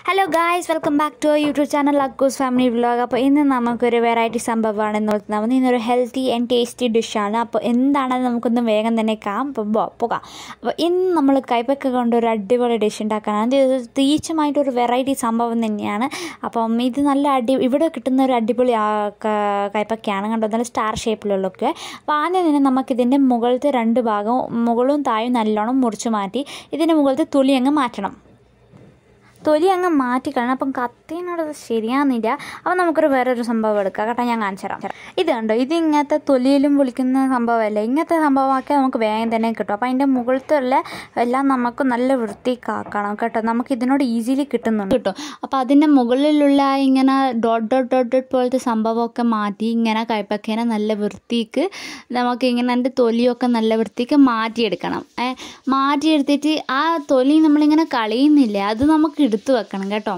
hello guys welcome back to YouTube channel Akkus family vlog അപ്പോൾ ഇന്ന് നമുക്കൊരു വെറൈറ്റി സംഭവമാണ് എന്ന് പറയുന്നത് ഇന്നൊരു ഹെൽത്തി ആൻഡ് ടേസ്റ്റി ഡിഷാണ് അപ്പോൾ എന്താണെന്ന് നമുക്കൊന്ന് വേഗം തന്നെ കാണാം അപ്പോൾ ബോ പോകാം അപ്പോൾ ഇന്ന് നമ്മൾ കൈപ്പൊക്കെ കൊണ്ട് ഒരു അടിപൊളി ഡിഷ് ഉണ്ടാക്കാനാണ് ഇത് തീർച്ചയായിട്ടും ഒരു വെറൈറ്റി സംഭവം തന്നെയാണ് അപ്പം ഇത് നല്ല അടി ഇവിടെ കിട്ടുന്ന ഒരു അടിപൊളി ആ, ക- കൈപ്പക്കയാണ് കണ്ടോ നല്ല സ്റ്റാർ ഷേപ്പിലുള്ളൊക്കെ അപ്പോൾ ആദ്യം തന്നെ നമുക്കിതിൻ്റെ മുകളിലത്തെ രണ്ട് ഭാഗവും മുകളും തായും നല്ലോണം മുറിച്ച് മാറ്റി ഇതിൻ്റെ മുകളിലത്തെ തൊലി അങ്ങ് മാറ്റണം തൊലി അങ്ങ് മാറ്റിക്കളയണം അപ്പം കത്തിനോട് അത് ശരിയാകുന്നില്ല അപ്പം നമുക്കൊരു വേറൊരു സംഭവം എടുക്കാം കേട്ടോ ഞാൻ കാണിച്ചു തരാം ഇത് കണ്ടോ ഇത് ഇങ്ങനത്തെ തൊലിയിലും വിളിക്കുന്ന സംഭവമല്ല ഇങ്ങനത്തെ സംഭവമാക്കിയാൽ നമുക്ക് വേഗം തന്നെ കിട്ടും അപ്പം അതിൻ്റെ മുകളിലത്തെ ഉള്ള എല്ലാം നമുക്ക് നല്ല വൃത്തിക്കാക്കണം കേട്ടോ നമുക്ക് ഇതിനോട് ഈസിലി കിട്ടുന്നുണ്ട് കിട്ടും അപ്പം അതിൻ്റെ മുകളിലുള്ള ഇങ്ങനെ ഡോട്ട് ഡോട്ട് ഡോട്ട് ഡോട്ട് പോലത്തെ സംഭവമൊക്കെ മാറ്റി ഇങ്ങനെ കൈപ്പക്കേനെ നല്ല വൃത്തിക്ക് നമുക്ക് ഇങ്ങനെ അതിൻ്റെ തൊലിയൊക്കെ നല്ല വൃത്തിക്ക് മാറ്റിയെടുക്കണം ഏ മാറ്റിയെടുത്തിട്ട് ആ തൊലി നമ്മളിങ്ങനെ കളയുന്നില്ല അത് നമുക്ക് എടുത്തു വെക്കണം കേട്ടോ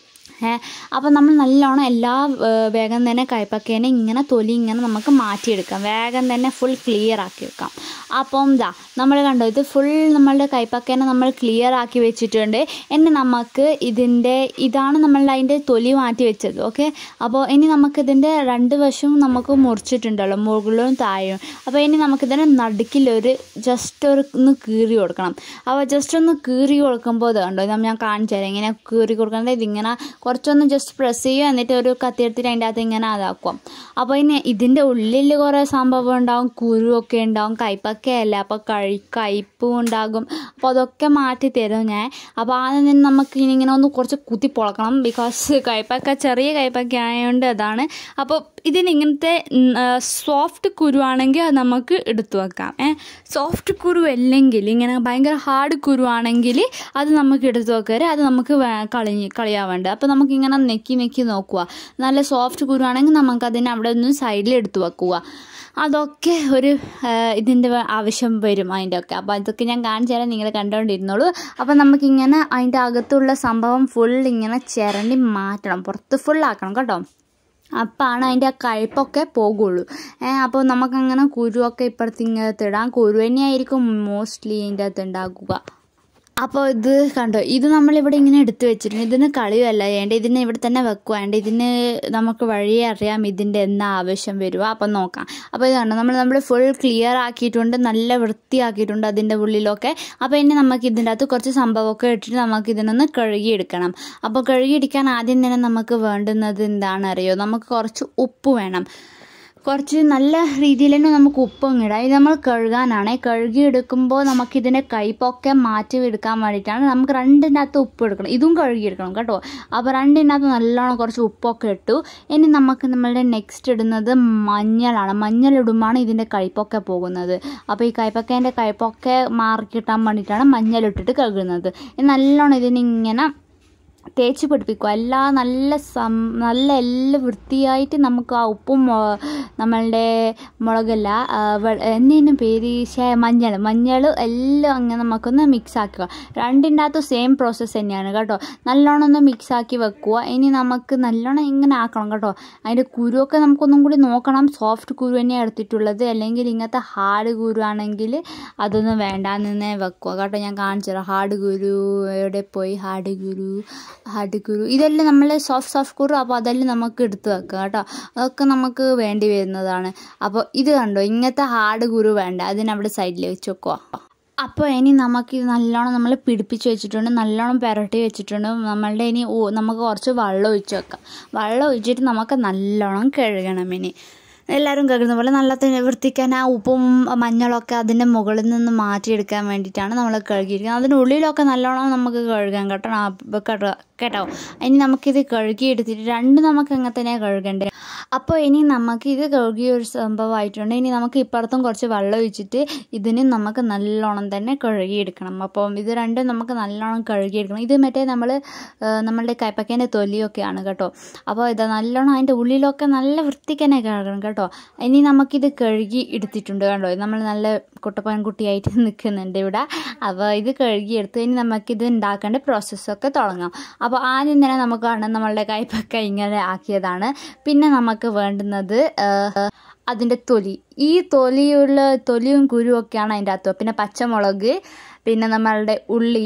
ഏ അപ്പം നമ്മൾ നല്ലോണം എല്ലാ ഏ, വേഗം തന്നെ കൈപ്പക്കേനെ ഇങ്ങനെ തൊലി ഇങ്ങനെ നമുക്ക് മാറ്റിയെടുക്കാം വേഗം തന്നെ ഫുൾ ക്ലിയർ ആക്കി വെക്കാം അപ്പം ഇതാ നമ്മൾ കണ്ടോ ഇത് ഫുൾ നമ്മളുടെ കൈപ്പക്കേനെ നമ്മൾ ക്ലിയർ ആക്കി വെച്ചിട്ടുണ്ട് ഇനി നമുക്ക് ഇതിൻ്റെ ഇതാണ് നമ്മളുടെ അതിൻ്റെ തൊലി മാറ്റി വെച്ചത് ഓക്കെ അപ്പോൾ ഇനി നമുക്കിതിൻ്റെ രണ്ട് വശവും നമുക്ക് മുറിച്ചിട്ടുണ്ടല്ലോ മുകളിലും താഴെയും അപ്പോൾ ഇനി നമുക്കിതിനെ നടുക്കിലൊരു ജസ്റ്റ് ഒരു ഒന്ന് കീറി കൊടുക്കണം അപ്പോൾ ജസ്റ്റ് ഒന്ന് കീറി കൊടുക്കുമ്പോൾ ഇത് കണ്ടോ ഇത് ഞാൻ കാണിച്ചു തരാം ഇങ്ങനെ കീറി കൊടുക്കുന്നത് ഇതിങ്ങനെ കുറച്ചൊന്ന് ജസ്റ്റ് പ്രസ് ചെയ്യുക എന്നിട്ട് ഒരു കത്തി എടുത്തിട്ട് അതിൻ്റെ അകത്ത് ഇങ്ങനെ അതാക്കും അപ്പോൾ ഇനി ഇതിൻ്റെ ഉള്ളിൽ കുറേ സംഭവം ഉണ്ടാവും കുരുവൊക്കെ ഉണ്ടാവും കയ്പൊക്കെയല്ല അപ്പോൾ കഴി കയ്പും ഉണ്ടാകും അപ്പോൾ അതൊക്കെ മാറ്റി തരും ഞാൻ അപ്പോൾ ആദ്യം തന്നെ നമുക്ക് ഇനി ഇങ്ങനെ ഒന്ന് കുറച്ച് കുത്തി പൊളക്കണം ബിക്കോസ് കയ്പൊക്കെ ചെറിയ കയ്പൊക്കെ ആയതുകൊണ്ട് അതാണ് അപ്പോൾ ഇതിന് ഇങ്ങനത്തെ സോഫ്റ്റ് കുരുവാണെങ്കിൽ അത് നമുക്ക് എടുത്തു വെക്കാം ഏ സോഫ്റ്റ് കുരു അല്ലെങ്കിൽ ഇങ്ങനെ ഭയങ്കര ഹാർഡ് കുരുവാണെങ്കിൽ അത് നമുക്ക് എടുത്തു വെക്കരുത് അത് നമുക്ക് വേ- കളഞ്ഞ് കളയാവേണ്ടത് അപ്പോൾ നമുക്ക് ഇങ്ങനെ നെക്കി നെക്കി നോക്കുക നല്ല സോഫ്റ്റ് കുരുവാണെങ്കിൽ നമുക്ക് അതിനെ അവിടെ നിന്ന് സൈഡിൽ എടുത്തു വെക്കുക അതൊക്കെ ഒരു ആ, ഇതിൻ്റെ വ- ആവശ്യം വരും അതിൻ്റെ ഒക്കെ അപ്പോൾ അതൊക്കെ ഞാൻ കാണിച്ചു തരാം നിങ്ങൾ കണ്ടുകൊണ്ടിരുന്നോളൂ അപ്പോൾ നമുക്കിങ്ങനെ അതിൻ്റെ അകത്തുള്ള സംഭവം ഫുൾ ഇങ്ങനെ ചിരണ്ടി മാറ്റണം പുറത്ത് ഫുൾ ആക്കണം കേട്ടോ അപ്പാണ് അതിൻ്റെ ആ കയ്പൊക്കെ പോകുള്ളൂ ഏ അപ്പോൾ നമുക്കങ്ങനെ കുരുവൊക്കെ ഇപ്പുറത്ത് ഇങ്ങനത്ത് ഇടാം കുരു തന്നെയായിരിക്കും മോസ്റ്റ്ലി ഇതിൻ്റെ അകത്ത് ഉണ്ടാക്കുക അപ്പോൾ ഇത് കണ്ടോ ഇത് നമ്മളിവിടെ ഇങ്ങനെ എടുത്തു വെച്ചിട്ടുണ്ട് ഇതിന് കളിയല്ല വേണ്ട ഇതിനെ ഇവിടെ തന്നെ വെക്കുക വേണ്ട ഇതിന് നമുക്ക് വഴിയെ അറിയാം ഇതിൻ്റെ എന്നാ ആവശ്യം വരുക അപ്പം നോക്കാം അപ്പോൾ ഇത് കണ്ടോ നമ്മൾ നമ്മൾ ഫുൾ ക്ലിയർ ആക്കിയിട്ടുണ്ട് നല്ല വൃത്തിയാക്കിയിട്ടുണ്ട് അതിൻ്റെ ഉള്ളിലൊക്കെ അപ്പോൾ ഇനി നമുക്ക് ഇതിൻ്റെ അകത്ത് കുറച്ച് സംഭവമൊക്കെ ഇട്ടിട്ട് നമുക്ക് ഇതിനൊന്ന് കഴുകിയെടുക്കണം അപ്പോൾ കഴുകിയെടുക്കാൻ ആദ്യം തന്നെ നമുക്ക് വേണ്ടുന്നത് എന്താണ് അറിയോ നമുക്ക് കുറച്ച് ഉപ്പ് വേണം കുറച്ച് നല്ല രീതിയിൽ തന്നെ നമുക്ക് ഉപ്പും ഇടാം ഇത് നമ്മൾ കഴുകാനാണ് കഴുകിയെടുക്കുമ്പോൾ നമുക്കിതിൻ്റെ കയ്പൊക്കെ മാറ്റി എടുക്കാൻ വേണ്ടിയിട്ടാണ് നമുക്ക് രണ്ടിൻ്റെ അകത്ത് ഉപ്പ് എടുക്കണം ഇതും കഴുകിയെടുക്കണം കേട്ടോ അപ്പോൾ രണ്ടിൻ്റെ അകത്ത് നല്ലോണം കുറച്ച് ഉപ്പൊക്കെ ഇട്ടു ഇനി നമുക്ക് നമ്മളുടെ നെക്സ്റ്റ് ഇടുന്നത് മഞ്ഞളാണ് മഞ്ഞൾ ഇടുമ്പോഴാണ് ഇതിൻ്റെ കയ്പൊക്കെ പോകുന്നത് അപ്പോൾ ഈ കയ്പൊക്കേൻ്റെ കയ്പൊക്കെ മാറി കിട്ടാൻ വേണ്ടിയിട്ടാണ് മഞ്ഞൾ ഇട്ടിട്ട് കഴുകുന്നത് ഇത് നല്ലോണം ഇതിനിങ്ങനെ തേച്ച് പിടിപ്പിക്കുക എല്ലാ നല്ല സം നല്ല എല്ലാം വൃത്തിയായിട്ട് നമുക്ക് ആ ഉപ്പും മൊ- നമ്മളുടെ മുളകല്ല ആ, വെ- എന്നതിനും പേര് ശേ മഞ്ഞൾ മഞ്ഞൾ എല്ലാം അങ്ങനെ നമുക്കൊന്ന് മിക്സ് ആക്കുക രണ്ടിൻ്റെ അകത്ത് സെയിം പ്രോസസ്സ് തന്നെയാണ് കേട്ടോ നല്ലോണം ഒന്ന് മിക്സ് ആക്കി വെക്കുക ഇനി നമുക്ക് നല്ലോണം ഇങ്ങനെ ആക്കണം കേട്ടോ അതിൻ്റെ കുരുവൊക്കെ നമുക്കൊന്നും കൂടി നോക്കണം സോഫ്റ്റ് കുരു തന്നെയാണ് എടുത്തിട്ടുള്ളത് അല്ലെങ്കിൽ ഇങ്ങനത്തെ ഹാർഡ് കുരു ആണെങ്കിൽ അതൊന്നും വേണ്ടാന്ന് വെക്കുക കേട്ടോ ഞാൻ കാണിച്ചു തരാം ഹാർഡ് കുരു എവിടെ പോയി ഹാർഡ് കുരു ഹാർഡ് കുരു ഇതെല്ലാം നമ്മൾ സോഫ്റ്റ് സോഫ്റ്റ് കുരു അപ്പോൾ അതെല്ലാം നമുക്ക് എടുത്ത് വെക്കുക കേട്ടോ അതൊക്കെ നമുക്ക് വേണ്ടി വരുന്നതാണ് അപ്പോൾ ഇത് കണ്ടോ ഇങ്ങനത്തെ ഹാർഡ് കുരു വേണ്ട അതിനവിടെ സൈഡിൽ വെച്ച് വെക്കുക അപ്പോൾ ഇനി നമുക്ക് ഇത് നല്ലോണം നമ്മൾ പിടിപ്പിച്ച് വെച്ചിട്ടുണ്ട് നല്ലോണം പുരട്ടി വെച്ചിട്ടുണ്ട് നമ്മളുടെ ഇനി ഓ- നമുക്ക് കുറച്ച് വെള്ളം ഒഴിച്ച് വെക്കാം വെള്ളം ഒഴിച്ചിട്ട് നമുക്ക് നല്ലോണം കഴുകണം ഇനി എല്ലാവരും കഴുകുന്ന പോലെ നല്ല ത- വൃത്തിക്കാൻ ആ ഉപ്പും മഞ്ഞളൊക്കെ അതിൻ്റെ മുകളിൽ നിന്ന് മാറ്റിയെടുക്കാൻ വേണ്ടിയിട്ടാണ് നമ്മൾ കഴുകിയിരിക്കുന്നത് അതിൻ്റെ ഉള്ളിലൊക്കെ നല്ലോണം നമുക്ക് കഴുകാൻ കേട്ടോ ആ, കേട്ടോ കേട്ടോ ഇനി നമുക്കിത് കഴുകിയെടുത്തിട്ട് രണ്ട് നമുക്ക് അങ്ങനെ തന്നെ കഴുകണ്ടേ അപ്പോൾ ഇനി നമുക്ക് ഇത് കഴുകിയ ഒരു സംഭവമായിട്ടുണ്ട് ഇനി നമുക്ക് ഇപ്പുറത്തും കുറച്ച് വെള്ളം ഒഴിച്ചിട്ട് ഇതിന് നമുക്ക് നല്ലോണം തന്നെ കഴുകിയെടുക്കണം അപ്പം ഇത് രണ്ടും നമുക്ക് നല്ലോണം കഴുകിയെടുക്കണം ഇത് മറ്റേ നമ്മൾ നമ്മളുടെ കൈപ്പക്കേൻ്റെ തൊലിയൊക്കെയാണ് കേട്ടോ അപ്പോൾ ഇത് നല്ലോണം അതിൻ്റെ ഉള്ളിലൊക്കെ നല്ല വൃത്തിക്ക് തന്നെ കഴുകണം കേട്ടോ ഇനി നമുക്കിത് കഴുകി എടുത്തിട്ടുണ്ട് കണ്ടോ ഇത് നമ്മൾ നല്ല കുട്ടപ്പൻ കുട്ടിയായിട്ട് നിൽക്കുന്നുണ്ട് ഇവിടെ അപ്പോൾ ഇത് കഴുകിയെടുത്ത് ഇനി നമുക്കിത് ഉണ്ടാക്കേണ്ട പ്രോസസ്സൊക്കെ തുടങ്ങാം അപ്പോൾ ആദ്യം തന്നെ നമുക്ക് കാണാം നമ്മളുടെ കൈപ്പക്ക ഇങ്ങനെ ആക്കിയതാണ് പിന്നെ നമുക്ക് വേണ്ടുന്നത് ആ, അതിൻ്റെ തൊലി ഈ തൊലിയുള്ള തൊലിയും കുരുവും ഒക്കെയാണ് അതിൻ്റെ അകത്ത് പിന്നെ പച്ചമുളക് പിന്നെ നമ്മളുടെ ഉള്ളി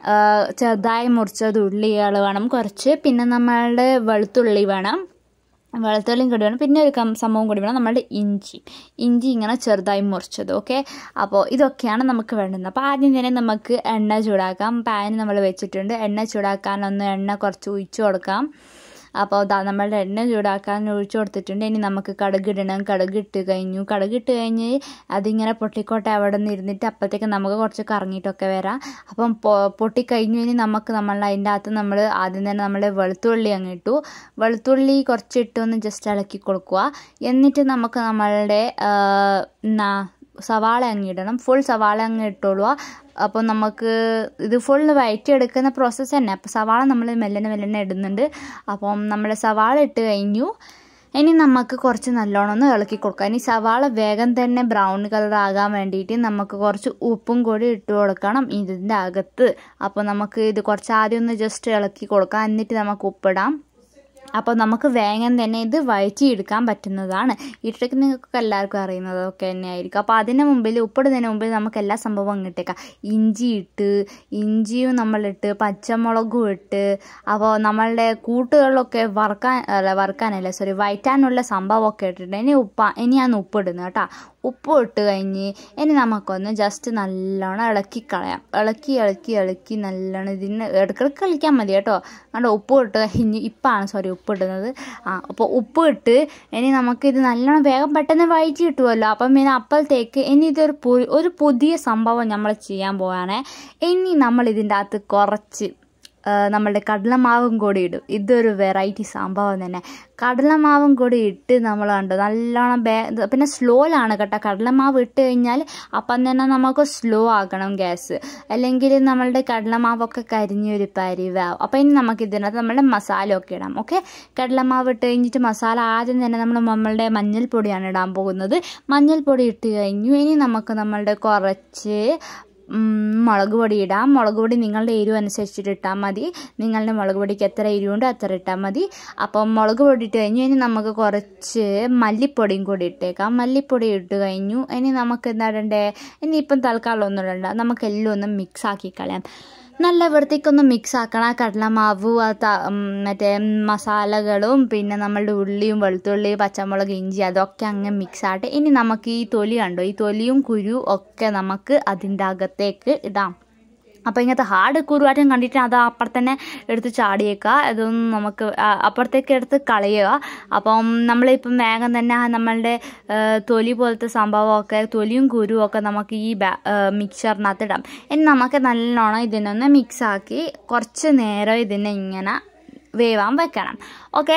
ആ, ചെറുതായി മുറിച്ചത് ഉള്ളികൾ വേണം കുറച്ച് പിന്നെ നമ്മളുടെ വെളുത്തുള്ളി വേണം വെളുത്തുള്ളിയും കൂടി വേണം പിന്നെ ഒരു കം- സംഭവം കൂടി വേണം നമ്മളുടെ ഇഞ്ചി ഇഞ്ചി ഇങ്ങനെ ചെറുതായി മുറിച്ചത് ഓക്കെ അപ്പോൾ ഇതൊക്കെയാണ് നമുക്ക് വേണ്ടുന്നത് അപ്പോൾ ആദ്യം തന്നെ നമുക്ക് എണ്ണ ചൂടാക്കാം പാൻ നമ്മൾ വെച്ചിട്ടുണ്ട് എണ്ണ ചൂടാക്കാനൊന്ന് എണ്ണ കുറച്ച് ഒഴിച്ചു കൊടുക്കാം അപ്പോൾ ദാ നമ്മളുടെ എണ്ണ ചൂടാക്കാൻ ഒഴിച്ചു കൊടുത്തിട്ടുണ്ട് ഇനി നമുക്ക് കടുക് ഇടണം കടുക് ഇട്ട് കഴിഞ്ഞു കടുക് ഇട്ട് കഴിഞ്ഞ് അതിങ്ങനെ പൊട്ടിക്കോട്ടെ അവിടെ നിന്ന് ഇരുന്നിട്ട് അപ്പോഴത്തേക്ക് നമുക്ക് കുറച്ച് കറങ്ങിയിട്ടൊക്കെ വരാം അപ്പം പൊ- പൊട്ടിക്കഴിഞ്ഞു ഇനി നമുക്ക് നമ്മൾ അതിൻ്റെ അകത്ത് നമ്മൾ ആദ്യം തന്നെ നമ്മൾ വെളുത്തുള്ളി അങ്ങ് ഇട്ടു വെളുത്തുള്ളി കുറച്ച് ഇട്ടൊന്ന് ജസ്റ്റ് ഇളക്കി കൊടുക്കുക എന്നിട്ട് നമുക്ക് നമ്മളുടെ ആ, എന്നാ സവാള അങ്ങ് ഇടണം ഫുൾ സവാള അങ്ങ് ഇട്ടോളുക അപ്പോൾ നമുക്ക് ഇത് ഫുൾ വയറ്റിയെടുക്കുന്ന പ്രോസസ്സ് തന്നെ അപ്പോൾ സവാള നമ്മൾ മെല്ലനെ മെല്ലനെ ഇടുന്നുണ്ട് അപ്പം നമ്മൾ സവാള ഇട്ട് കഴിഞ്ഞു ഇനി നമുക്ക് കുറച്ച് നല്ലോണം ഒന്ന് ഇളക്കി കൊടുക്കാം ഇനി സവാള വേഗം തന്നെ ബ്രൗൺ കളർ ആകാൻ വേണ്ടിയിട്ട് നമുക്ക് കുറച്ച് ഉപ്പും കൂടി ഇട്ട് കൊടുക്കണം ഇതിൻ്റെ അകത്ത് അപ്പോൾ നമുക്ക് ഇത് കുറച്ച് ആദ്യം ഒന്ന് ജസ്റ്റ് ഇളക്കി കൊടുക്കാം എന്നിട്ട് നമുക്ക് ഉപ്പിടാം അപ്പോൾ നമുക്ക് വേഗം തന്നെ ഇത് വഴറ്റിയെടുക്കാൻ പറ്റുന്നതാണ് ഈ ട്രിക്ക് നിങ്ങൾക്ക് എല്ലാവർക്കും അറിയുന്നതൊക്കെ തന്നെയായിരിക്കും അപ്പോൾ അതിന് മുമ്പിൽ ഉപ്പിടുന്നതിന് മുമ്പിൽ നമുക്ക് എല്ലാ സംഭവവും അങ്ങിട്ടേക്കാം ഇഞ്ചി ഇട്ട് ഇഞ്ചിയും നമ്മളിട്ട് പച്ചമുളകും ഇട്ട് അപ്പോൾ നമ്മളുടെ കൂട്ടുകളിലൊക്കെ വറുക്കാൻ അല്ല വറുക്കാനല്ല സോറി വയറ്റാനുള്ള സംഭവമൊക്കെ ഇട്ടിട്ട് ഇനി ഉപ്പ ഇനിയാണ് ഉപ്പിടുന്നത് കേട്ടോ ഉപ്പ് ഇട്ട് കഴിഞ്ഞ് ഇനി നമുക്കൊന്ന് ജസ്റ്റ് നല്ലോണം ഇളക്കി കളയാം ഇളക്കി ഇളക്കി ഇളക്കി നല്ലോണം ഇതിന് ഇടയ്ക്കിടയ്ക്ക് കളിക്കാൻ മതി കേട്ടോ കണ്ടോ ഉപ്പ് ഇട്ട് കഴിഞ്ഞ് ഇപ്പാണ് സോറി ഉപ്പ് ഇടുന്നത് ആ അപ്പോൾ ഉപ്പ് ഇട്ട് ഇനി നമുക്കിത് നല്ലോണം വേഗം പെട്ടെന്ന് വഴറ്റി കിട്ടുമല്ലോ അപ്പം പിന്നെ അപ്പോഴത്തേക്ക് ഇനി ഇതൊരു പു- ഒരു പുതിയ സംഭവം നമ്മൾ ചെയ്യാൻ പോവാണേ ഇനി നമ്മൾ ഇതിൻ്റെ അകത്ത് കുറച്ച് ആ, നമ്മളുടെ കടലമാവും കൂടി ഇടും ഇതൊരു വെറൈറ്റി സംഭവം തന്നെ കടലമാവും കൂടി ഇട്ട് നമ്മൾ കണ്ടു നല്ലോണം ബേ ഇത് പിന്നെ സ്ലോയിലാണ് കേട്ടോ കടലമാവ് ഇട്ട് കഴിഞ്ഞാൽ അപ്പം തന്നെ നമുക്ക് സ്ലോ ആക്കണം ഗ്യാസ് അല്ലെങ്കിൽ നമ്മളുടെ കടലമാവൊക്കെ കരിഞ്ഞൊരു പരിവാവും അപ്പം ഇനി നമുക്ക് ഇതിനകത്ത് നമ്മളുടെ മസാല ഒക്കെ ഇടാം ഓക്കെ കടലമാവ് ഇട്ട് കഴിഞ്ഞിട്ട് മസാല ആദ്യം തന്നെ നമ്മൾ നമ്മളുടെ മഞ്ഞൾപ്പൊടിയാണ് ഇടാൻ പോകുന്നത് മഞ്ഞൾപ്പൊടി ഇട്ട് കഴിഞ്ഞു ഇനി നമുക്ക് നമ്മളുടെ കുറച്ച് ഉം, മുളക് പൊടി ഇടാം മുളക് പൊടി നിങ്ങളുടെ എരിവ് അനുസരിച്ചിട്ട് ഇട്ടാൽ മതി നിങ്ങളുടെ മുളക് പൊടിക്ക് എത്ര എരിവുണ്ടോ അത്ര ഇട്ടാൽ മതി അപ്പം മുളക് പൊടി ഇട്ട് കഴിഞ്ഞു ഇനി നമുക്ക് കുറച്ച് മല്ലിപ്പൊടിയും കൂടി ഇട്ടേക്കാം മല്ലിപ്പൊടി ഇട്ട് കഴിഞ്ഞു ഇനി നമുക്ക് എന്താ ഇടണ്ടേ ഇനി ഇപ്പം തൽക്കാലം ഒന്നും ഇടണ്ട നമുക്ക് എല്ലാം ഒന്ന് മിക്സ് ആക്കി കളയാം നല്ല വൃത്തിക്കൊന്ന് മിക്സ് ആക്കണം ആ കടലമാവ് ആ ത- ഉം, മറ്റേ മസാലകളും പിന്നെ നമ്മളുടെ ഉള്ളിയും വെളുത്തുള്ളി പച്ചമുളക് ഇഞ്ചി അതൊക്കെ അങ്ങ് മിക്സ് ആട്ടെ ഇനി നമുക്ക് ഈ തൊലി കണ്ടോ ഈ തൊലിയും കുരു ഒക്കെ നമുക്ക് അതിൻ്റെ അകത്തേക്ക് ഇടാം അപ്പോൾ ഇങ്ങനത്തെ ഹാർഡ് കുരുവാറ്റം കണ്ടിട്ട് അത് അപ്പുറത്തന്നെ എടുത്ത് ചാടിയേക്കുക ഇതൊന്നും നമുക്ക് ആ- അപ്പുറത്തേക്ക് എടുത്ത് കളയുക അപ്പം നമ്മളിപ്പം വേഗം തന്നെ ആ നമ്മളുടെ ആ, തൊലി പോലത്തെ സംഭവമൊക്കെ തൊലിയും കുരുവും ഒക്കെ നമുക്ക് ഈ ബാ മിക്സറിനകത്ത് ഇടാം ഇനി നമുക്ക് നല്ലോണം ഇതിനൊന്ന് മിക്സാക്കി കുറച്ച് നേരം ഇതിനെ ഇങ്ങനെ വേവാൻ വെക്കണം ഓക്കെ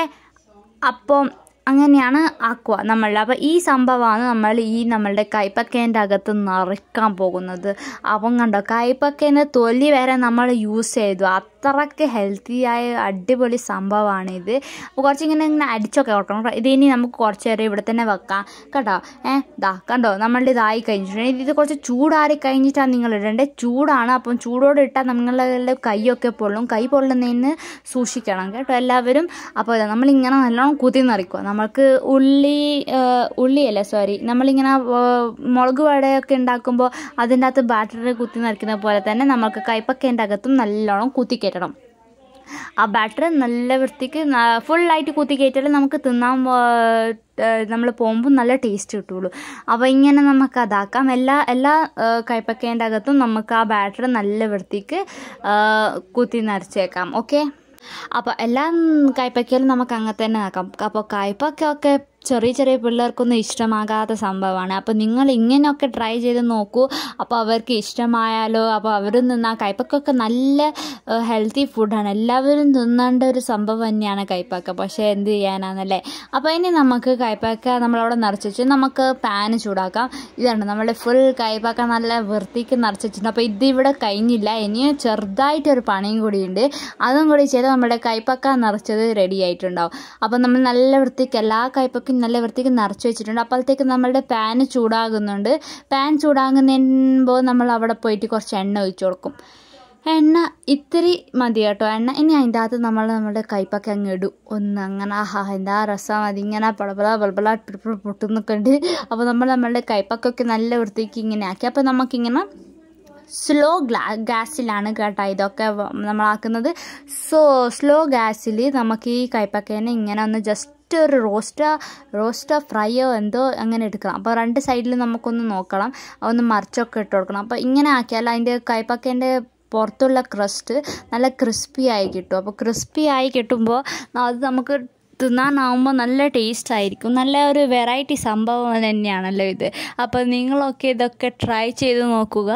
അപ്പം അങ്ങനെയാണ് ആക്കുക നമ്മളുടെ അപ്പോൾ ഈ സംഭവമാണ് നമ്മൾ ഈ നമ്മളുടെ കൈപ്പക്കേൻ്റെ അകത്ത് നിറയ്ക്കാൻ പോകുന്നത് അപ്പം കണ്ടോ കൈപ്പക്കേൻ്റെ തൊലി വരെ നമ്മൾ യൂസ് ചെയ്തു അത്രയ്ക്ക് ഹെൽത്തി ആയ അടിപൊളി സംഭവമാണ് ഇത് അപ്പോൾ കുറച്ച് ഇങ്ങനെ ഇങ്ങനെ അടിച്ചൊക്കെ കൊടുക്കണം ഇത് ഇനി നമുക്ക് കുറച്ച് നേരം ഇവിടെ തന്നെ വെക്കാം കേട്ടോ ഏ ദാ കണ്ടോ നമ്മളുടെ ഇതായി കഴിഞ്ഞിട്ടുണ്ട് ഇത് കുറച്ച് ചൂടാറി കഴിഞ്ഞിട്ടാണ് നിങ്ങൾ ഇടേണ്ടത് ചൂടാണ് അപ്പം ചൂടോടെ ഇട്ടാൽ നിങ്ങളുടെ കൈയൊക്കെ പൊള്ളും കൈ പൊള്ളുന്നതിന് സൂക്ഷിക്കണം കേട്ടോ എല്ലാവരും അപ്പോൾ ഇതാ നമ്മളിങ്ങനെ നല്ലോണം കുത്തി നിറയ്ക്കുക നമ്മൾക്ക് ഉള്ളി ആ, ഉള്ളിയല്ല സോറി നമ്മളിങ്ങനെ ആ, മുളക് വടയൊക്കെ ഉണ്ടാക്കുമ്പോൾ അതിൻ്റെ അകത്ത് ബാറ്ററി കുത്തി നിറയ്ക്കുന്ന പോലെ തന്നെ നമുക്ക് കൈപ്പക്കേൻ്റെ അകത്തും നല്ലോണം കുത്തി കയറ്റണം ആ ബാറ്റർ നല്ല വൃത്തിക്ക് ഫുള്ളായിട്ട് കുത്തി കയറ്റിയാൽ നമുക്ക് തിന്നാൻ നമ്മൾ പോകുമ്പോൾ നല്ല ടേസ്റ്റ് കിട്ടുള്ളൂ അപ്പോൾ ഇങ്ങനെ നമുക്ക് അതാക്കാം എല്ലാ എല്ലാ കൈപ്പക്കേൻ്റെ അകത്തും നമുക്ക് ആ ബാറ്റർ നല്ല വൃത്തിക്ക് ആ, കുത്തി നിറച്ചേക്കാം ഓക്കെ അപ്പോൾ എല്ലാ കൈപ്പക്കയിലും നമുക്ക് അങ്ങനെ തന്നെ ആക്കാം അപ്പോൾ കൈപ്പക്കൊക്കെ ചെറിയ ചെറിയ പിള്ളേർക്കൊന്നും ഇഷ്ടമാകാത്ത സംഭവമാണ് അപ്പോൾ നിങ്ങൾ ഇങ്ങനെയൊക്കെ ട്രൈ ചെയ്ത് നോക്കൂ അപ്പോൾ അവർക്ക് ഇഷ്ടമായാലോ അപ്പോൾ അവരും തിന്നാ കൈപ്പക്കൊക്കെ നല്ല ഹെൽത്തി ഫുഡാണ് എല്ലാവരും തിന്നേണ്ട ഒരു സംഭവം തന്നെയാണ് കൈപ്പക്ക പക്ഷേ എന്ത് ചെയ്യാനാണെന്നല്ലേ അപ്പോൾ ഇനി നമുക്ക് കൈപ്പക്ക നമ്മളവിടെ നിറച്ച് വെച്ച് നമുക്ക് പാന് ചൂടാക്കാം ഇതാണ് നമ്മുടെ ഫുൾ കൈപ്പക്ക നല്ല വൃത്തിക്ക് നിറച്ച് വെച്ചിട്ടുണ്ട് അപ്പോൾ ഇതിവിടെ കഴിഞ്ഞില്ല ഇനിയും ചെറുതായിട്ടൊരു പണിയും കൂടിയുണ്ട് അതും കൂടി ചെയ്ത് നമ്മുടെ കൈപ്പക്ക നിറച്ചത് റെഡി ആയിട്ടുണ്ടാവും അപ്പോൾ നമ്മൾ നല്ല വൃത്തിക്ക് എല്ലാ കൈപ്പക്കും നല്ല വൃത്തിക്ക് നിറച്ച് വെച്ചിട്ടുണ്ട് അപ്പോഴത്തേക്ക് നമ്മളുടെ പാന് ചൂടാകുന്നുണ്ട് പാൻ ചൂടാകുമ്പോൾ നമ്മൾ അവിടെ പോയിട്ട് കുറച്ച് എണ്ണ ഒഴിച്ചു കൊടുക്കും എണ്ണ ഇത്തിരി മതി കേട്ടോ എണ്ണ ഇനി അതിൻ്റെ അകത്ത് നമ്മൾ നമ്മുടെ കൈപ്പൊക്കെ അങ്ങ് ഇടും ഒന്ന് അങ്ങനെ ആഹാ എന്താ രസം അതിങ്ങനെ പളപള പളപള പൊട്ടുന്നൊക്കെ ഉണ്ട് അപ്പോൾ നമ്മൾ നമ്മളുടെ കൈപ്പൊക്കൊക്കെ നല്ല വൃത്തിക്ക് ഇങ്ങനെ ആക്കി അപ്പോൾ നമുക്കിങ്ങനെ സ്ലോ ഗ്ലാ ഗ്യാസിലാണ് കേട്ടോ ഇതൊക്കെ വ- നമ്മളാക്കുന്നത് സോ സ്ലോ ഗ്യാസിൽ നമുക്ക് ഈ കൈപ്പക്കേനെ ഇങ്ങനെ ഒന്ന് ജസ്റ്റ് ഒരു റോസ്റ്റോ റോസ്റ്റോ ഫ്രൈയോ എന്തോ അങ്ങനെ എടുക്കണം അപ്പോൾ രണ്ട് സൈഡിൽ നമുക്കൊന്ന് നോക്കണം ഒന്ന് മറിച്ചൊക്കെ ഇട്ട് കൊടുക്കണം അപ്പോൾ ഇങ്ങനെ ആക്കിയാൽ അതിൻ്റെ കൈപ്പക്കേൻ്റെ പുറത്തുള്ള ക്രസ്റ്റ് നല്ല ക്രിസ്പി ആയി കിട്ടും അപ്പോൾ ക്രിസ്പി ആയി കിട്ടുമ്പോൾ അത് നമുക്ക് തിന്നാനാവുമ്പോൾ നല്ല ടേസ്റ്റ് ആയിരിക്കും നല്ല ഒരു വെറൈറ്റി സംഭവം തന്നെയാണല്ലോ ഇത് അപ്പോൾ നിങ്ങളൊക്കെ ഇതൊക്കെ ട്രൈ ചെയ്ത് നോക്കുക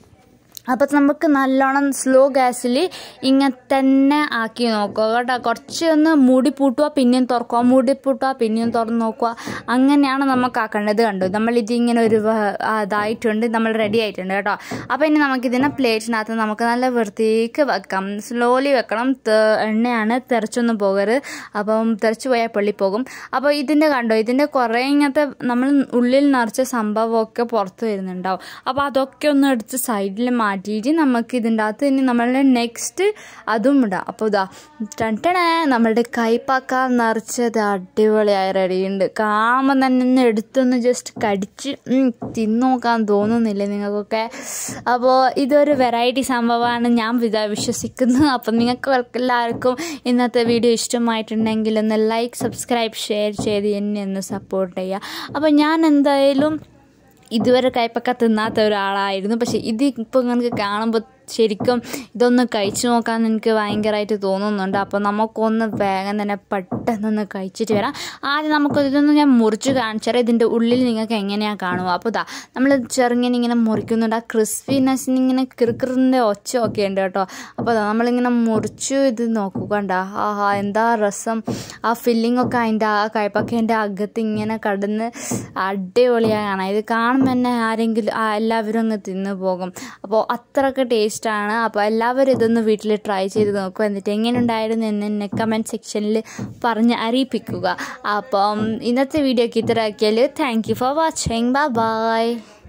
അപ്പോൾ നമുക്ക് നല്ലോണം സ്ലോ ഗ്യാസിൽ ഇങ്ങനെ തന്നെ ആക്കി നോക്കുക കേട്ടോ കുറച്ച് ഒന്ന് മൂടി പൂട്ടുക പിന്നെയും തുറക്കുക മൂടി പൂട്ടുക പിന്നെയും തുറന്ന് നോക്കുക അങ്ങനെയാണ് നമുക്ക് ആക്കേണ്ടത് കണ്ടു നമ്മൾ ഇതിങ്ങനെ ഒരു വ- ആ, ഇതായിട്ടുണ്ട് നമ്മൾ റെഡി ആയിട്ടുണ്ട് കേട്ടോ അപ്പോൾ ഇനി നമുക്കിതിനെ പ്ലേറ്റിനകത്ത് നമുക്ക് നല്ല വൃത്തിക്ക് വെക്കാം സ്ലോലി വെക്കണം തെ- എണ്ണയാണ് തെറിച്ചൊന്നും പോകരുത് അപ്പം തെറിച്ച് പോയാൽ പൊള്ളി പോകും അപ്പോൾ ഇതിൻ്റെ കണ്ടോ ഇതിൻ്റെ കുറേ ഇങ്ങനത്തെ നമ്മൾ ഉള്ളിൽ നിറച്ച സംഭവമൊക്കെ പുറത്ത് വരുന്നുണ്ടാവും അപ്പോൾ അതൊക്കെ ഒന്ന് എടുത്ത് സൈഡിൽ മാറ്റിയിട്ട് നമുക്ക് ഇതിൻ്റെ അകത്ത് ഇനി നമ്മളുടെ നെക്സ്റ്റ് അതും ഇടാം അപ്പോൾ ഇതാ ടണ്ടണേ നമ്മളുടെ കൈപ്പാക്ക നിറച്ചത് അടിപൊളിയായി റെഡിയുണ്ട് കാണുമ്പോൾ തന്നെ ഒന്ന് എടുത്തൊന്ന് ജസ്റ്റ് കടിച്ച് ഉം, തിന്നു നോക്കാൻ തോന്നുന്നില്ലേ നിങ്ങൾക്കൊക്കെ അപ്പോൾ ഇതൊരു വെറൈറ്റി സംഭവമാണ് ഞാൻ വിചാ വിശ്വസിക്കുന്നു അപ്പം നിങ്ങൾക്ക് എല്ലാവർക്കും ഇന്നത്തെ വീഡിയോ ഇഷ്ടമായിട്ടുണ്ടെങ്കിൽ ഒന്ന് ലൈക്ക് സബ്സ്ക്രൈബ് ഷെയർ ചെയ്ത് എന്നെ ഒന്ന് സപ്പോർട്ട് ചെയ്യുക അപ്പോൾ ഞാൻ എന്തായാലും ഇതുവരെ കയ്പക്ക തിന്നാത്ത ഒരാളായിരുന്നു പക്ഷെ ഇത് ഇപ്പോൾ നിങ്ങൾക്ക് കാണുമ്പോൾ ശരിക്കും ഇതൊന്ന് കഴിച്ചു നോക്കാൻ എനിക്ക് ഭയങ്കരമായിട്ട് തോന്നുന്നുണ്ട് അപ്പോൾ നമുക്കൊന്ന് വേഗം തന്നെ പെട്ടെന്നൊന്ന് കഴിച്ചിട്ട് വരാം ആദ്യം നമുക്ക് ഇതൊന്ന് ഞാൻ മുറിച്ച് കാണിച്ചാൽ ഇതിൻ്റെ ഉള്ളിൽ നിങ്ങൾക്ക് എങ്ങനെയാണ് കാണുക അപ്പോൾ ഇതാ നമ്മൾ ചെറുങ്ങനെ ഇങ്ങനെ മുറിക്കുന്നുണ്ട് ആ ക്രിസ്പിനെസ്സിന് ഇങ്ങനെ കിറുക്കിറിൻ്റെ ഒച്ചയൊക്കെ ഉണ്ട് കേട്ടോ അപ്പോൾ ദാ നമ്മളിങ്ങനെ മുറിച്ചു ഇത് നോക്കുക കണ്ട ആഹാ എന്താ രസം ആ ഫില്ലിംഗ് ഒക്കെ അതിൻ്റെ ആ കയ്പക്കേൻ്റെ അകത്ത് ഇങ്ങനെ കടന്ന് അടിപൊളിയാണ് കാണാം ഇത് കാണുമ്പോൾ തന്നെ ആരെങ്കിലും ആ എല്ലാവരും അങ്ങ് തിന്നു പോകും അപ്പോൾ അത്രയൊക്കെ ടേസ്റ്റാണ് അപ്പോൾ എല്ലാവരും ഇതൊന്ന് വീട്ടിൽ ട്രൈ ചെയ്ത് നോക്കുക എന്നിട്ട് എങ്ങനെ ഉണ്ടായിരുന്നു എന്ന് എന്നെ കമൻറ്റ് സെക്ഷനിൽ പറഞ്ഞ് അറിയിപ്പിക്കുക അപ്പം ഇന്നത്തെ വീഡിയോക്ക് ഇത്ര ആക്കിയാൽ thank you for watching bye by